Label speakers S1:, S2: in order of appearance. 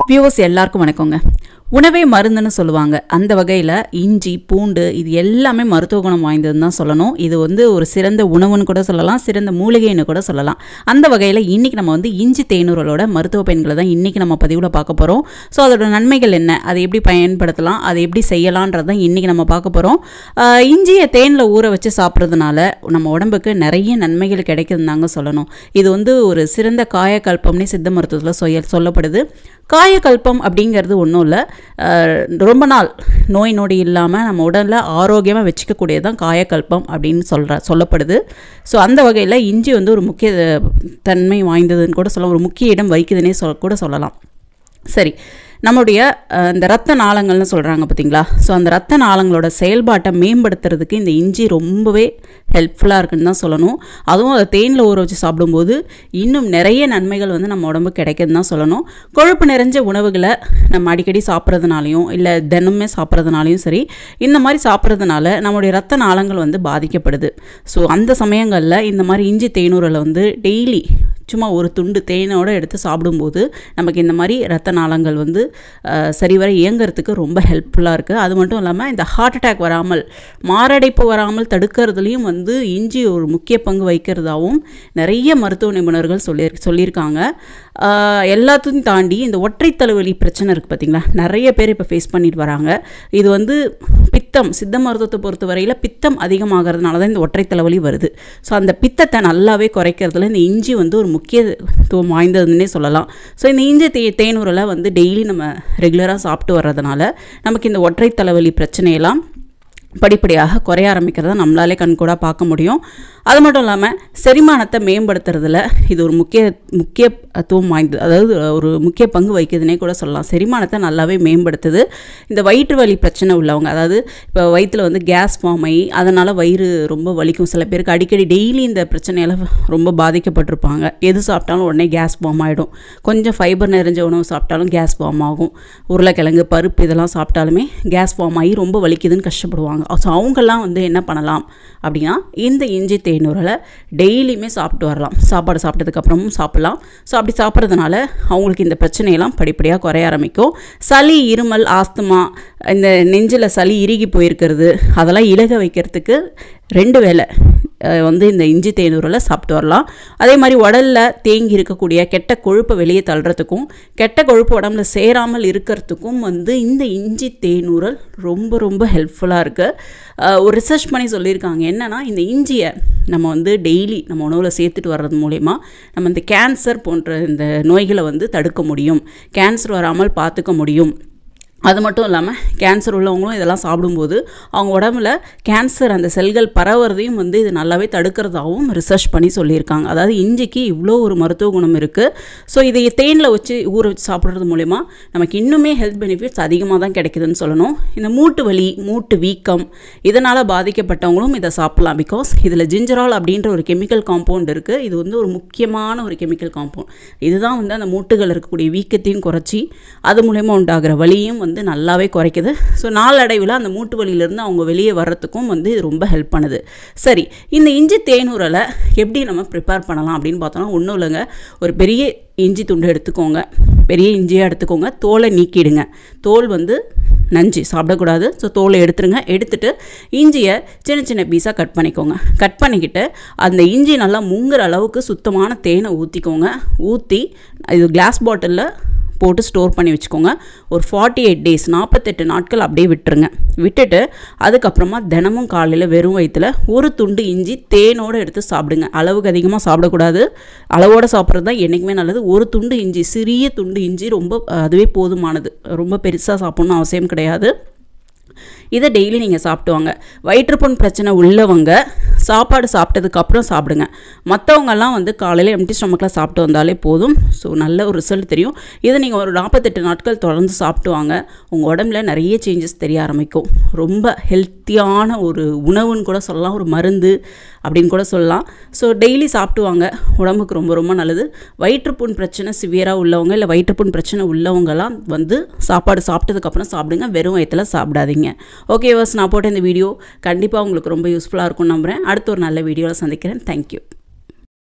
S1: viewers எல்லாருக்கும் வணக்கங்க உணவே மருந்துன்னு சொல்லுவாங்க அந்த வகையில் இஞ்சி பூண்டு இது எல்லாமே மருத்துவ குணம் வாய்ந்ததுன்னு தான் சொல்லணும் இது வந்து ஒரு சிறந்த உணவுன்னு கூட சொல்லலாம் சிறந்த மூலிகைன்னு கூட சொல்லலாம் அந்த வகையில் இன்றைக்கி நம்ம வந்து இஞ்சி தேனூரலோட மருத்துவ பயன்களை தான் இன்றைக்கி நம்ம பதிவில் பார்க்க போகிறோம் ஸோ அதோட நன்மைகள் என்ன அதை எப்படி பயன்படுத்தலாம் அதை எப்படி செய்யலான்றது தான் இன்றைக்கி நம்ம பார்க்க போகிறோம் இஞ்சியை தேனில் ஊற வச்சு சாப்பிட்றதுனால நம்ம உடம்புக்கு நிறைய நன்மைகள் கிடைக்குதுன்னு தாங்க சொல்லணும் இது வந்து ஒரு சிறந்த காயக்கல்பம்னே சித்த மருத்துவத்தில் சொல்ல சொல்லப்படுது காயக்கல்பம் அப்படிங்கிறது ஒன்றும் இல்லை ரொம்ப நாள் நோய் நொடி இல்லாமல் நம்ம உடலில் ஆரோக்கியமாக வச்சுக்கக்கூடியது தான் காயக்கல்பம் அப்படின்னு சொல்கிற சொல்லப்படுது ஸோ அந்த வகையில் இஞ்சி வந்து ஒரு முக்கிய தன்மை வாய்ந்ததுன்னு கூட சொல்லலாம் ஒரு முக்கிய இடம் வகிக்குதுன்னே சொல் கூட சொல்லலாம் சரி நம்முடைய அஹ், இந்த ரத்த நாளங்கள்னு சொல்கிறாங்க பார்த்தீங்களா ஸோ அந்த ரத்த நாளங்களோட செயல்பாட்டை மேம்படுத்துறதுக்கு இந்த இஞ்சி ரொம்பவே ஹெல்ப்ஃபுல்லாக இருக்குன்னு தான் சொல்லணும் அதுவும் அதை தேனில் ஊற வச்சு சாப்பிடும்போது இன்னும் நிறைய நன்மைகள் வந்து நம்ம உடம்புக்கு கிடைக்குதுன்னு தான் சொல்லணும் கொழுப்பு நிறைஞ்ச உணவுகளை நம்ம அடிக்கடி சாப்பிட்றதுனாலையும் இல்லை தினமுமே சாப்பிட்றதுனாலையும் சரி இந்த மாதிரி சாப்பிட்றதுனால நம்முடைய ரத்த நாளங்கள் வந்து பாதிக்கப்படுது ஸோ அந்த சமயங்களில் இந்த மாதிரி இஞ்சி தேனூரில் வந்து டெய்லி சும்மா ஒரு துண்டு தேனோட எடுத்து சாப்பிடும்போது நமக்கு இந்த மாதிரி ரத்த நாளங்கள் வந்து அஹ், சரிவர இயங்குறதுக்கு ரொம்ப ஹெல்ப்ஃபுல்லாக இருக்குது அது மட்டும் இல்லாமல் இந்த ஹார்ட் அட்டாக் வராமல் மாரடைப்பு வராமல் தடுக்கிறதுலையும் வந்து இஞ்சி ஒரு முக்கிய பங்கு வகிக்கிறதாவும் நிறைய மருத்துவ நிபுணர்கள் சொல்லி சொல்லியிருக்காங்க அஹ், எல்லாத்தையும் தாண்டி இந்த ஒற்றை தலைவலி பிரச்சனை இருக்குது பார்த்தீங்களா நிறைய பேர் இப்போ ஃபேஸ் பண்ணிட்டு வராங்க இது வந்து பித்தம் சித்த மருத்துவத்தை பொறுத்த வரையில் பித்தம் அதிகமாகிறதுனால தான் இந்த ஒற்றை தலைவலி வருது ஸோ அந்த பித்தத்தை நல்லாவே குறைக்கிறதுல இந்த இஞ்சி வந்து ஒரு முக்கியத்துவம் வாய்ந்ததுன்னே சொல்லலாம் ஸோ இந்த இஞ்சி தே தேனூரில் வந்து டெய்லி நம்ம ரெகுலராக சாப்பிட்டு வர்றதுனால நமக்கு இந்த ஒற்றை தலைவலி பிரச்சனையெல்லாம் படிப்படியாக குறைய ஆரம்பிக்கிறத நம்மளாலே கண்கூடாக பார்க்க முடியும் அது மட்டும் இல்லாமல் செரிமானத்தை மேம்படுத்துறதுல இது ஒரு முக்கிய முக்கியத்துவம் வாய்ந்தது அதாவது ஒரு முக்கிய பங்கு வகிக்குதுன்னே கூட சொல்லலாம் செரிமானத்தை நல்லாவே மேம்படுத்துது இந்த வயிற்று வலி பிரச்சனை உள்ளவங்க அதாவது இப்போ வயிற்றில் வந்து கேஸ் ஃபார்ம் ஆகி அதனால் வயிறு ரொம்ப வலிக்கும் சில பேருக்கு அடிக்கடி டெய்லி இந்த பிரச்சனையால் ரொம்ப பாதிக்கப்பட்டிருப்பாங்க எது சாப்பிட்டாலும் உடனே கேஸ் ஃபார்ம் ஆகிடும் கொஞ்சம் ஃபைபர் நிறைஞ்ச உணவு சாப்பிட்டாலும் கேஸ் ஃபார்ம் ஆகும் உருளைக்கிழங்கு பருப்பு இதெல்லாம் சாப்பிட்டாலுமே கேஸ் ஃபார்ம் ஆகி ரொம்ப வலிக்குதுன்னு கஷ்டப்படுவாங்க ஸோ அவங்கெல்லாம் வந்து என்ன பண்ணலாம் அப்படின்னா இந்த இஞ்சி தேநூரில் டெய்லியுமே சாப்பிட்டு வரலாம் சாப்பாடு சாப்பிட்டதுக்கப்புறமும் சாப்பிட்லாம் ஸோ அப்படி சாப்பிட்றதுனால அவங்களுக்கு இந்த பிரச்சனையெல்லாம் படிப்படியாக குறைய ஆரம்பிக்கும் சளி இருமல் ஆஸ்துமா இந்த நெஞ்சில் சளி இறுகி போயிருக்கிறது அதெல்லாம் இலக வைக்கிறதுக்கு ரெண்டு வேளை அஹ், வந்து இந்த இஞ்சி தேநூரில் சாப்பிட்டு வரலாம் அதே மாதிரி உடலில் தேங்கி இருக்கக்கூடிய கெட்ட கொழுப்பை வெளியே தள்ளுறதுக்கும் கெட்ட கொழுப்பு உடம்புல சேராமல் இருக்கிறதுக்கும் வந்து இந்த இஞ்சி தேநூறல் ரொம்ப ரொம்ப ஹெல்ப்ஃபுல்லாக இருக்குது ஒரு ரிசர்ச் பண்ணி சொல்லியிருக்காங்க என்னென்னா இந்த இஞ்சியை நம்ம வந்து டெய்லி நம்ம உணவில் சேர்த்துட்டு வர்றது மூலயமா நம்ம இந்த கேன்சர் போன்ற இந்த நோய்களை வந்து தடுக்க முடியும் கேன்சர் வராமல் பார்த்துக்க முடியும் அது மட்டும் இல்லாமல் கேன்சர் உள்ளவங்களும் இதெல்லாம் சாப்பிடும்போது அவங்க உடம்புல கேன்சர் அந்த செல்கள் பரவுறதையும் வந்து இது நல்லாவே தடுக்கிறதாகவும் ரிசர்ச் பண்ணி சொல்லியிருக்காங்க அதாவது இஞ்சிக்கு இவ்வளோ ஒரு மருத்துவ குணம் இருக்குது ஸோ இதை தேனில் வச்சு ஊற வச்சு சாப்பிட்றது மூலயமா நமக்கு இன்னுமே ஹெல்த் பெனிஃபிட்ஸ் அதிகமாக தான் கிடைக்குதுன்னு சொல்லணும் இந்த மூட்டு வலி மூட்டு வீக்கம் இதனால் பாதிக்கப்பட்டவங்களும் இதை சாப்பிட்லாம் பிகாஸ் இதில் ஜிஞ்சரால் அப்படின்ற ஒரு கெமிக்கல் காம்பவுண்ட் இருக்குது இது வந்து ஒரு முக்கியமான ஒரு கெமிக்கல் காம்பவுண்ட் இதுதான் வந்து அந்த மூட்டுகள் இருக்கக்கூடிய வீக்கத்தையும் குறைச்சி அது மூலயமா உண்டாகிற வலியும் வந்து நல்லாவே குறைக்குது ஸோ நாளடைவில் அந்த மூட்டு வலியிலேருந்து அவங்க வெளியே வர்றதுக்கும் வந்து இது ரொம்ப ஹெல்ப் பண்ணுது சரி இந்த இஞ்சி தேனூரலை எப்படி நம்ம ப்ரிப்பேர் பண்ணலாம் அப்படின்னு பார்த்தோம்னா ஒன்றும் இல்லைங்க ஒரு பெரிய இஞ்சி துண்டு எடுத்துக்கோங்க பெரிய இஞ்சியாக எடுத்துக்கோங்க தோலை நீக்கிடுங்க தோல் வந்து நஞ்சு சாப்பிடக்கூடாது ஸோ தோலை எடுத்துருங்க எடுத்துட்டு இஞ்சியை சின்ன சின்ன பீஸாக கட் பண்ணிக்கோங்க கட் பண்ணிக்கிட்டு அந்த இஞ்சி நல்லா முங்குற அளவுக்கு சுத்தமான தேனை ஊற்றிக்கோங்க ஊற்றி இது கிளாஸ் பாட்டிலில் போட்டு ஸ்டோர் பண்ணி வச்சுக்கோங்க ஒரு ஃபார்ட்டி எயிட் டேஸ் நாற்பத்தெட்டு நாட்கள் அப்படியே விட்டுருங்க விட்டுட்டு அதுக்கப்புறமா தினமும் காலையில் வெறும் வயிற்றுல ஒரு துண்டு இஞ்சி தேனோடு எடுத்து சாப்பிடுங்க அளவுக்கு அதிகமாக சாப்பிடக்கூடாது அளவோடு சாப்பிட்றது தான் என்றைக்குமே நல்லது ஒரு துண்டு இஞ்சி சிறிய துண்டு இஞ்சி ரொம்ப அதுவே போதுமானது ரொம்ப பெருசாக சாப்பிட்ணும் அவசியம் கிடையாது இதை டெய்லி நீங்கள் சாப்பிட்டு வாங்க வயிற்றுப்புண் பிரச்சனை உள்ளவங்க சாப்பாடு சாப்பிட்டதுக்கப்புறம் சாப்பிடுங்க மற்றவங்கெல்லாம் வந்து காலையில் எம்டி ஸ்டொமக்கில் சாப்பிட்டு வந்தாலே போதும் ஸோ நல்ல ஒரு ரிசல்ட் தெரியும் இதை நீங்கள் ஒரு நாற்பத்தெட்டு நாட்கள் தொடர்ந்து சாப்பிட்டு வாங்க உங்கள் உடம்புல நிறைய சேஞ்சஸ் தெரிய ஆரம்பிக்கும் ரொம்ப ஹெல்த்தியான ஒரு உணவுன்னு கூட சொல்லலாம் ஒரு மருந்து அப்படின்னு கூட சொல்லலாம் ஸோ டெய்லி சாப்பிட்டு வாங்க உடம்புக்கு ரொம்ப ரொம்ப நல்லது வயிற்றுப்புண் பிரச்சனை சிவியராக உள்ளவங்க இல்லை வயிற்றுப்புண் பிரச்சனை உள்ளவங்கலாம் வந்து சாப்பாடு சாப்பிட்டதுக்கப்புறம் சாப்பிடுங்க வெறும் வயிற்றில் சாப்பிடாதீங்க ஓகே வாஸ் நான் போட்ட இந்த வீடியோ கண்டிப்பாக உங்களுக்கு ரொம்ப யூஸ்ஃபுல்லாக இருக்கும்னு நம்புகிறேன் அடுத்த ஒரு நல்ல வீடியோவில் சந்திக்கிறேன் தேங்க்யூ